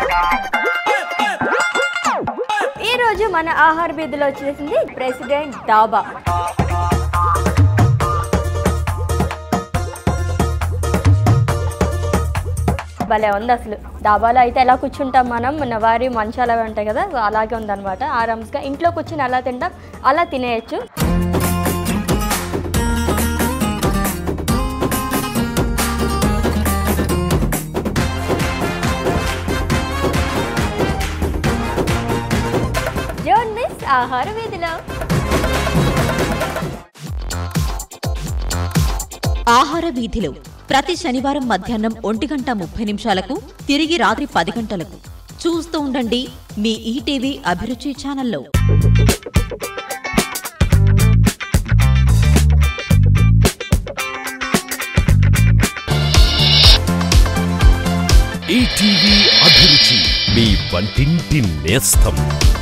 ఈ రోజు మన ఆహార వీధిలో వచ్చేసింది ప్రెసిడెంట్ డాబా భలే ఉంది అసలు డాబాలో అయితే ఎలా కూర్చుంటాం మనం నవారి మంచాలు అవి ఉంటాయి కదా అలాగే ఉందన్నమాట ఆరామ్స్గా ఇంట్లో కూర్చుని ఎలా తింటాం అలా తినేయచ్చు డోంట్ మిస్ ఆహార వీధిలో ఆహార వీధిలో ప్రతి శనివారం మధ్యాహ్నం ఒంటి గంట ముప్పై నిమిషాలకు తిరిగి రాత్రి పది గంటలకు చూస్తూ ఉండండి మీ ఈటీవీ అభిరుచి ఛానల్లో ఈటీవీ అభిరుచి మీ వంటింటి నేస్తం